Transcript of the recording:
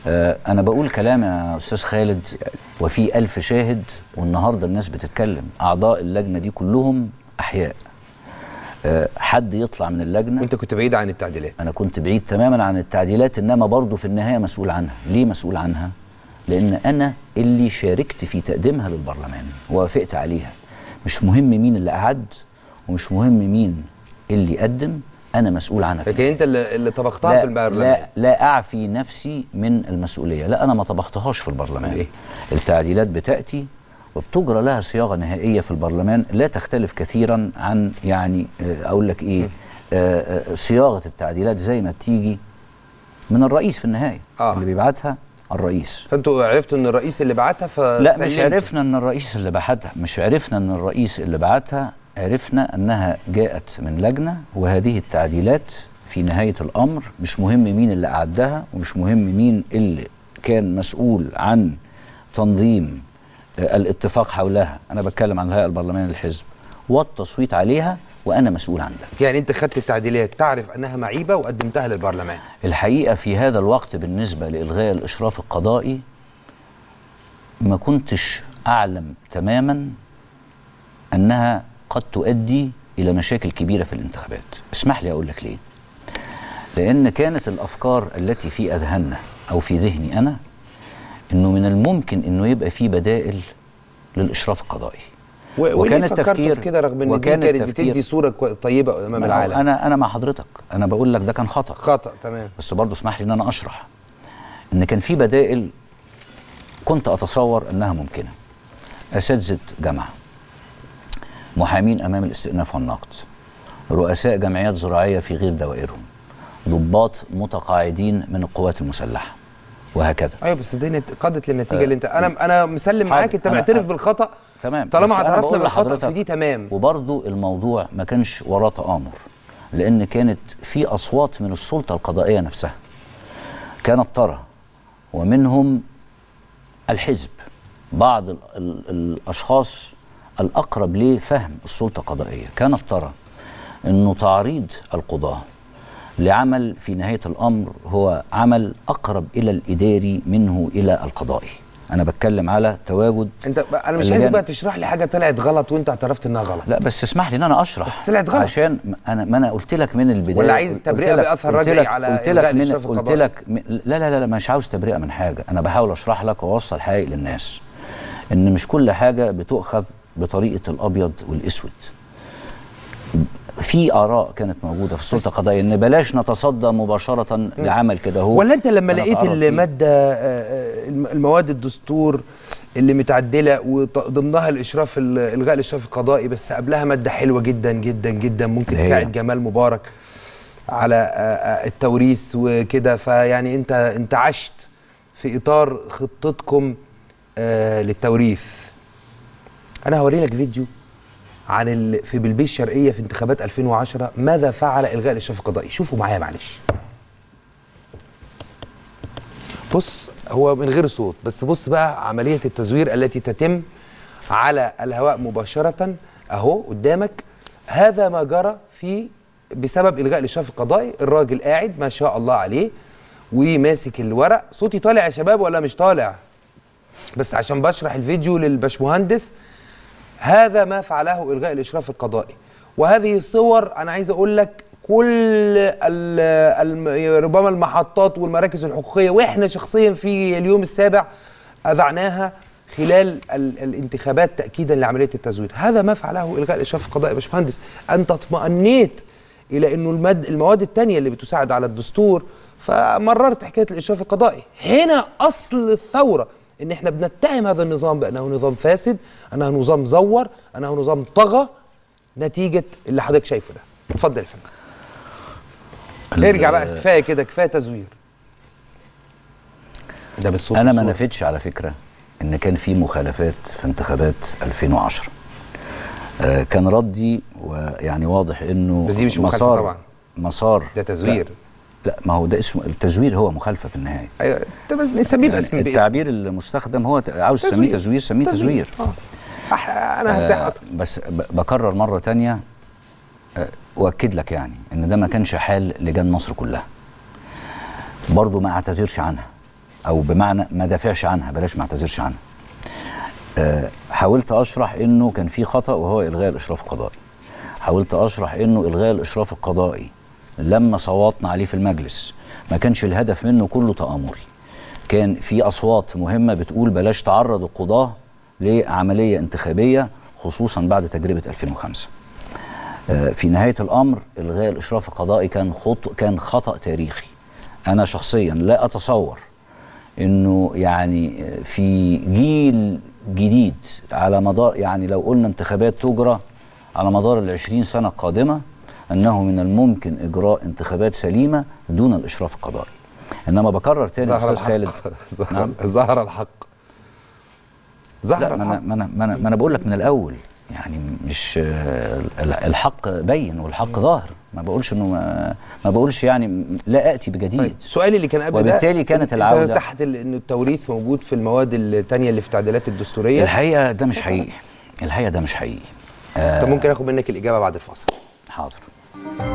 آه انا بقول كلام يا استاذ خالد وفي ألف شاهد والنهارده الناس بتتكلم اعضاء اللجنه دي كلهم احياء آه حد يطلع من اللجنه وانت كنت بعيد عن التعديلات انا كنت بعيد تماما عن التعديلات انما برضه في النهايه مسؤول عنها ليه مسؤول عنها لان انا اللي شاركت في تقديمها للبرلمان ووافقت عليها مش مهم مين اللي قعد ومش مهم مين اللي قدم انا مسؤول عنها في لكن انت اللي, اللي طبختها لا في البرلمان لا لا اعفي نفسي من المسؤوليه لا انا ما طبختهاش في البرلمان إيه؟ التعديلات بتاتي وبتجرى لها صياغه نهائيه في البرلمان لا تختلف كثيرا عن يعني آه، اقول لك ايه آه، آه، صياغه التعديلات زي ما بتيجي من الرئيس في النهايه آه. اللي بيبعتها الرئيس فانتوا عرفتوا ان الرئيس اللي بعتها ف لا مش عرفنا ان الرئيس اللي بعتها مش عرفنا ان الرئيس اللي بعتها عرفنا انها جاءت من لجنه وهذه التعديلات في نهايه الامر مش مهم مين اللي اعدها ومش مهم مين اللي كان مسؤول عن تنظيم آه، الاتفاق حولها انا بتكلم عن الهيئه البرلمانيه للحزب والتصويت عليها وانا مسؤول عن ده يعني انت خدت التعديلات تعرف انها معيبه وقدمتها للبرلمان الحقيقه في هذا الوقت بالنسبه لالغاء الاشراف القضائي ما كنتش اعلم تماما انها قد تؤدي الى مشاكل كبيره في الانتخابات اسمح لي اقول لك ليه لان كانت الافكار التي في اذهاننا او في ذهني انا انه من الممكن انه يبقى في بدائل للاشراف القضائي و- وليه وكان فكرت التفكير- في كده رغم ان دي وكان كانت التفكير- بتدي صوره كوي- طيبه امام ما هو العالم انا انا مع حضرتك انا بقول لك ده كان خطا خطا تمام بس برضه اسمح لي ان انا اشرح ان كان في بدائل كنت اتصور انها ممكنه اساتذه جامعه محامين امام الاستئناف والنقد رؤساء جمعيات زراعيه في غير دوائرهم ضباط متقاعدين من القوات المسلحه وهكذا ايوه بس دي نت- قادت للنتيجه اللي انت انا انا مسلم حاضر. معاك انت أنا- معترف أنا- بالخطا تمام طالما بس أنا اعترفنا بقول بالخطا لحضرتك في دي تمام وبرضه الموضوع ما كانش وراه تآمر لأن كانت في أصوات من السلطة القضائية نفسها كانت ترى ومنهم الحزب بعض ال ال الأشخاص الأقرب لفهم السلطة القضائية كانت ترى أنه تعريض القضاة لعمل في نهاية الأمر هو عمل أقرب إلى الإداري منه إلى القضائي أنا بتكلم على تواجد انت انا مش اللجان. عايزك بقى تشرح لي حاجه طلعت غلط وانت اعترفت انها غلط لا بس اسمح لي ان انا اشرح بس طلعت غلط. عشان م- انا ما انا قلت لك من البدايه ولا عايز قلت تبرئة لك- بأثر قلت رجعي لك- على قلت إلغاء لك من الإشراف قلت القضائي؟ لك م- لا لا لا لا مش عاوز تبرئه من حاجه انا بحاول اشرح لك واوصل حقائق للناس ان مش كل حاجه بتؤخذ بطريقه الابيض والاسود في اراء كانت موجوده في السلطه القضائيه ان بلاش نتصدى مباشره لعمل كده هو ولا انت لما أنا لقيت أتعرض فيه. الماده آه، آه، الم- المواد الدستور اللي متعدله وضمنها الاشراف ال- الغاء الاشراف القضائي بس قبلها ماده حلوه جدا جدا جدا ممكن اللي هي؟ تساعد جمال مبارك على آه، آه، التوريث وكده فيعني انت انت عشت في اطار خطتكم آه، للتوريث انا هوري لك فيديو عن ال... في بلبيس الشرقيه في انتخابات 2010 ماذا فعل الغاء الاشراف القضائي شوفوا معايا معلش بص هو من غير صوت بس بص بقى عملية التزوير التي تتم على الهواء مباشرة أهو قدامك هذا ما جرى في بسبب إلغاء الإشراف القضائي الراجل قاعد ما شاء الله عليه وماسك الورق صوتي طالع يا شباب ولا مش طالع بس عشان بشرح الفيديو للبشمهندس هذا ما فعله الغاء الاشراف القضائي وهذه الصور انا عايز اقول لك كل ال ال ربما المحطات والمراكز الحقوقيه واحنا شخصيا في اليوم السابع اذعناها خلال ال الانتخابات تاكيدا لعمليه التزوير هذا ما فعله الغاء الاشراف القضائي يا باشمهندس انت اطمأنيت الى انه المد المواد الثانيه اللي بتساعد على الدستور فمررت حكايه الاشراف القضائي هنا اصل الثوره ان احنا بنتهم هذا النظام بانه نظام فاسد انه نظام زور انه نظام طغى نتيجه اللي حضرتك شايفه ده اتفضل يا فندم ارجع بقى كفايه كده كفايه تزوير ده بالصوت انا ما والصورة. نفيتش على فكره ان كان في مخالفات في انتخابات 2010 آه كان ردي ويعني واضح انه بس دي مش مخالفة مسار طبعا. مسار ده تزوير. لا, لا ما هو ده اسمه التزوير هو مخالفه في النهايه ايوه انت بس نسميه يعني باسم باسم التعبير المستخدم هو ت- عاوز تسميه تزوير سميه تزوير, اه أح- انا هرتاح آه اكتر بس ب- بكرر مره تانية آه واكد لك يعني ان ده ما كانش حال لجان مصر كلها برضو ما اعتذرش عنها او بمعنى ما دافعش عنها بلاش ما اعتذرش عنها آه، حاولت اشرح انه كان في خطا وهو الغاء الاشراف القضائي حاولت اشرح انه الغاء الاشراف القضائي لما صوتنا عليه في المجلس ما كانش الهدف منه كله تآمري كان في اصوات مهمه بتقول بلاش تعرض القضاه لعمليه انتخابيه خصوصا بعد تجربه 2005 آه، في نهايه الامر الغاء الاشراف القضائي كان خط كان خطا تاريخي انا شخصيا لا اتصور انه يعني في جيل جديد على مدار يعني لو قلنا انتخابات تجرى على مدار العشرين سنة القادمة أنه من الممكن إجراء انتخابات سليمة دون الإشراف القضائي إنما بكرر تاني ظهر أستاذ خالد الحق نعم. ظهر- ظهر الحق ظهر لا ما أنا الحق ما أنا ما أنا, ما أنا بقول لك من الأول يعني مش آه، ال- الحق باين والحق ظاهر ما بقولش إنه ما, ما بقولش يعني م- لا آتي بجديد طيب سؤالي اللي كان قبل ده وبالتالي كانت انت العودة- تحت ال- ان التوريث موجود في المواد الثانيه اللي في التعديلات الدستوريه الحقيقة ده مش حقيقي الحقيقة ده مش حقيقي طب ممكن اخد منك الاجابه بعد الفاصل حاضر